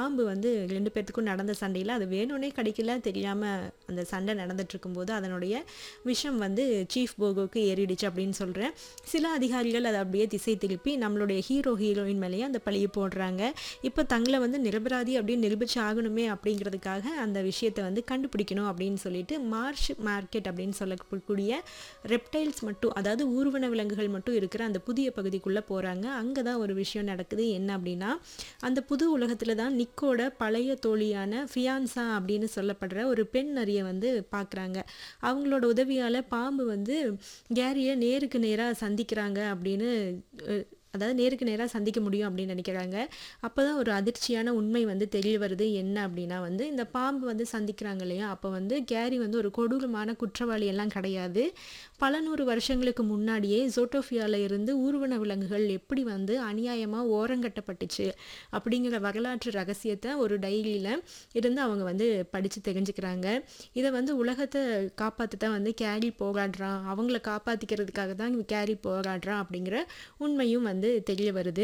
பாம்பு வந்து 2 பேத்துக்கும் நடந்த சண்டையில அது வேணும்னே கடிக்கல தெரியாம அந்த சண்டை நடந்துட்டு இருக்கும்போது அதனுடைய விஷம் வந்து சீஃப் போகோக்கு ஏறிடுச்சு அப்படின்னு சொல்றேன். சில அதிகாரிகள் அத அப்படியே திசை திருப்பி நம்மளுடைய ஹீரோ, ஹீரோயின் மேலேயே அந்த பழிய போடுறாங்க. இப்ப தங்கள வந்து நிரபராதி அப்படின்னு நிரூபிச்சு ஆகணுமே அப்படிங்கிறதுக்காக அந்த விஷயத்த வந்து கண்டுபிடிக்கணும் அப்படின்னு சொல்லிட்டு மார்ஷ் மார்க்கெட் அப்படின்னு சொல்லக்கூடிய ரெப்டைல்ஸ் மட்டும் அதாவது ஊர்வன விலங்குகள் மட்டும் இருக்கிற அந்த புதிய பகுதிக்குள்ள போறாங்க. அங்க தான் ஒரு விஷயம் நடக்குது. என்ன அப்படின்னா, அந்த புது உலகத்துல தான் நிக்கோட பழைய தோழியான ஃபியான்சா அப்படின்னு சொல்லப்படுற ஒரு பெண் நரிய வந்து பார்க்குறாங்க. அவங்களோட உதவியால பாம்பு வந்து கேரிய நேருக்கு நேரா சந்திக்கிறாங்க அப்படின்னு அ அதாவது நேருக்கு நேரா சந்திக்க முடியும் அப்படின்னு நினைக்கிறாங்க. அப்பதான் ஒரு அதிர்ச்சியான உண்மை வந்து தெரிய வருது. என்ன அப்படின்னா வந்து இந்த பாம்பு வந்து சந்திக்கிறாங்க இல்லையா? அப்ப வந்து கேரி வந்து ஒரு கொடூரமான குற்றவாளி எல்லாம் கிடையாது. பல நூறு வருஷங்களுக்கு முன்னாடியே ஜோட்டோபியால இருந்து ஊர்வன விலங்குகள் எப்படி வந்து அநியாயமா ஓரங்கட்டப்பட்டுச்சு அப்படிங்கிற வரலாற்று ரகசியத்த ஒரு டைரியில இருந்து அவங்க வந்து படிச்சு தெரிஞ்சுக்கிறாங்க. இத வந்து உலகத்த காப்பாத்த தான் வந்து கேரி போராடுறான். அவங்கள காப்பாத்திக்கிறதுக்காக தான் கேரி போராடுறான் அப்படிங்கிற உண்மையும் வந்து தெரிய வருது.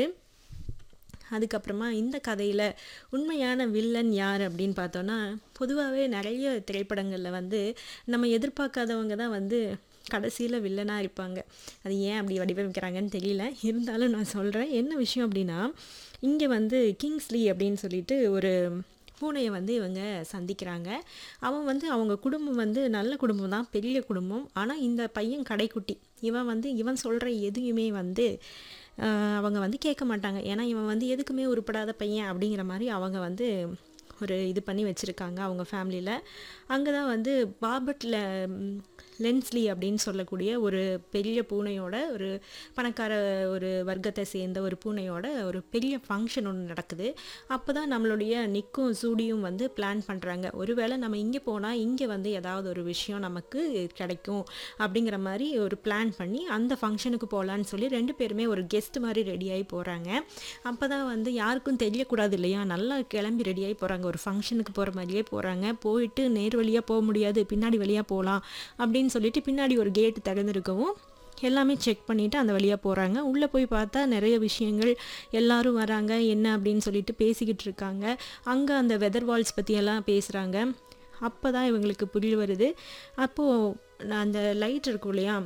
அதுக்கப்புறமா இந்த கதையில உண்மையான வில்லன் யார் அப்படின்னு பார்த்தோம்னா, பொதுவாவே நெறைய திரைப்படங்கள்ல வந்து நம்ம எதிர்பார்க்காதவங்க தான் வந்து கடைசியில வில்லனா இருப்பாங்க. அது ஏன் அப்படி வடிவமைக்கிறாங்கன்னு தெரியல. இருந்தாலும் நான் சொல்றேன். என்ன விஷயம் அப்படின்னா, இங்க வந்து கிங்ஸ்லி அப்படின்னு சொல்லிட்டு ஒரு பூனைய வந்து இவங்க சந்திக்கிறாங்க. அவன் வந்து அவங்க குடும்பம் வந்து நல்ல குடும்பம் தான். பெரிய குடும்பம். ஆனா இந்த பையன் கடைக்குட்டி. இவன் வந்து இவன் சொல்ற எதையுமே வந்து அ அவங்க வந்து கேட்க மாட்டாங்க. ஏன்னா இவன் வந்து எதுக்குமே உருப்படாத பையன் அப்படிங்கிற மாரி அவங்க வந்து ஒரு இது பண்ணி வச்சிருக்காங்க அவங்க ஃபேமிலில. அங்க தான் வந்து பாபட் ல லென்ஸ்லி அப்படின்னு சொல்லக்கூடிய ஒரு பெரிய பூனையோட ஒரு பணக்கார ஒரு வர்க்கத்த சேர்ந்த ஒரு பூனையோட ஒரு பெரிய ஃபங்ஷன் ஒண்ணு நடக்குது. அப்பதான் நம்மளுடைய நிக்கும், ஜூடியும் வந்து பிளான் பண்றாங்க. ஒருவேளை நம்ம இங்க போனா இங்க வந்து ஏதாவது ஒரு விஷயம் நமக்கு கிடைக்கும் அப்படிங்கிற மாரி ஒரு பிளான் பண்ணி அந்த ஃபங்ஷனுக்கு போலான்னு சொல்லி 2 பேருமே ஒரு கெஸ்ட் மாரி ரெடியாயி போறாங்க. அப்பதான் வந்து யாருக்கும் தெரியக்கூடாது இல்லையா? நல்லா கிளம்பி ரெடியாயி போறாங்க. ஒரு ஃபங்ஷனுக்கு போற மாரியே போறாங்க. போயிட்டு நேர் வழியா போ முடியாது. பின்னாடி வழியா போலாம் அப்படின்னு சொல்லிட்டு பின்னாடி ஒரு கேட் திறந்திருக்கவும், எல்லாமே செக் பண்ணிட்டு அந்த வழியா போறாங்க. உள்ள போய் பார்த்தா நெறைய விஷயங்கள் எல்லாரும் வராங்க. என்ன அப்படின்னு சொல்லிட்டு பேசிக்கிட்டு இருக்காங்க. அங்க அந்த வெதர் வால்ஸ் பத்தியெல்லாம் பேசுறாங்க. அப்பதான் இவங்களுக்கு புரிய வருது. அப்போ அந்த லைட் இருக்கும் இல்லையா?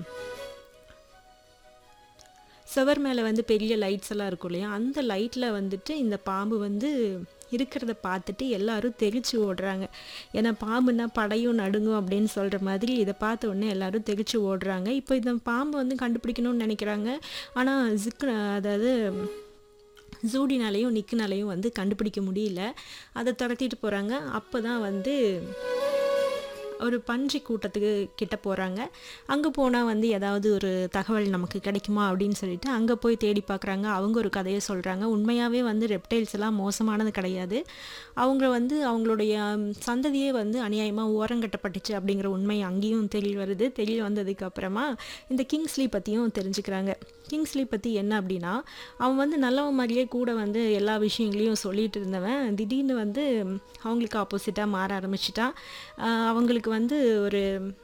சுவர் மேல வந்து பெரிய லைட்ஸ் எல்லாம் இருக்கும் இல்லையா? அந்த லைட்ல வந்துட்டு இந்த பாம்பு வந்து இருக்கிறத பார்த்துட்டு எல்லாரும் தெறிச்சு ஓடுறாங்க. ஏன்னா பாம்புன்னா படையும் நடுங்கும் அப்படின்னு சொல்ற மாதிரி இத பார்த்த உடனே எல்லாரும் தெறிச்சு ஓடுறாங்க. இப்போ இந்த பாம்பு வந்து கண்டுபிடிக்கணும்னு நினைக்கிறாங்க. ஆனா ஜிக் அதாவது ஜூடினாலயும், நிக்குனாலயும் வந்து கண்டுபிடிக்க முடியல. அத துரத்திட்டு போறாங்க. அப்பதான் வந்து ஒரு பன்றி கூட்டத்துக்கு கிட்ட போறாங்க. அங்க போனா வந்து ஏதாவது ஒரு தகவல் நமக்கு கிடைக்குமா அப்படின்னு சொல்லிட்டு அங்க போய் தேடி பார்க்குறாங்க. அவங்க ஒரு கதைய சொல்றாங்க. உண்மையாவே வந்து ரெப்டைல்ஸ் எல்லாம் மோசமானது கிடையாது. அவங்க வந்து அவங்களுடைய சந்ததியே வந்து அநியாயமா ஓரங்கட்டப்பட்டுச்சு அப்படிங்கிற உண்மை அங்கேயும் தெரிய வருது. தெரிய வந்ததுக்கு அப்புறமா இந்த கிங்ஸ்லி பத்தியும் தெரிஞ்சுக்கிறாங்க. கிங்ஸ்லி பத்தி என்ன அப்படின்னா, அவன் வந்து நல்லவன் மாரியே கூட வந்து எல்லா விஷயங்களையும் சொல்லிட்டு இருந்தவன், திடீர்னு வந்து அவங்களுக்கு ஆப்போசிட்டா மாற ஆரம்பிச்சுட்டான். அ அவங்களுக்கு வந்து ஒரு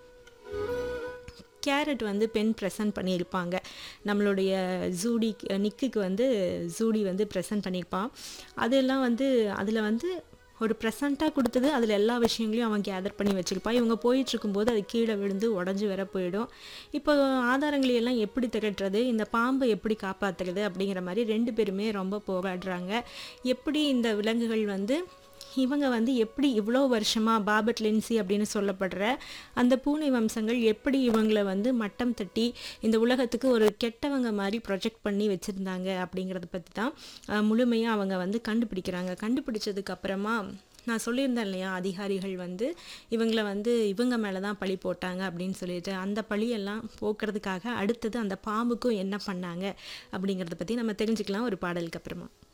கேரட் வந்து பென் பிரசன்ட் பண்ணியிருப்பாங்க. நம்மளுடைய ஜூடி நிக்குக்கு வந்து ஜூடி வந்து பிரசன்ட் பண்ணியிருப்பான். அதெல்லாம் வந்து அதுல வந்து ஒரு ப்ரெசென்ட்டா குடுத்தது. அதுல எல்லா விஷயங்களையும் அவன் கேதர் பண்ணி வச்சிருப்பான். இவங்க போயிட்டுருக்கும்போது அது கீழ விழுந்து உடைஞ்சு வேற போயிடும். இப்போ ஆதாரங்களை எல்லாம் எப்படி திரட்டுறது? இந்த பாம்ப எப்படி காப்பாத்துறது? அப்படிங்கிற மாரி 2 பேருமே ரொம்ப போராடுறாங்க. எப்படி இந்த விலங்குகள் வந்து இவங்க வந்து எப்படி இவ்ளோ வருஷமா பாபட் லின்சி அப்படின்னு சொல்லப்படுற அந்த பூனை வம்சங்கள் எப்படி இவங்கள வந்து மட்டம் தட்டி இந்த உலகத்துக்கு ஒரு கெட்டவங்க மாரி ப்ரொஜெக்ட் பண்ணி வச்சிருந்தாங்க அப்படிங்கிறத பத்தி தான் அ முழுமையா அவங்க வந்து கண்டுபிடிக்கிறாங்க. கண்டுபிடிச்சதுக்கு அப்புறமா நான் சொல்லியிருந்தேன் இல்லையா? அதிகாரிகள் வந்து இவங்கள வந்து இவங்க மேல தான் பழி போட்டாங்க அப்படின்னு சொல்லிட்டு. அந்த பழியெல்லாம் போக்குறதுக்காக அடுத்தது அந்த பாம்புக்கும் என்ன பண்ணாங்க? அப்படிங்கிறத பத்தி நம்ம தெரிஞ்சுக்கலாம் ஒரு பாடலுக்கு அப்புறமா.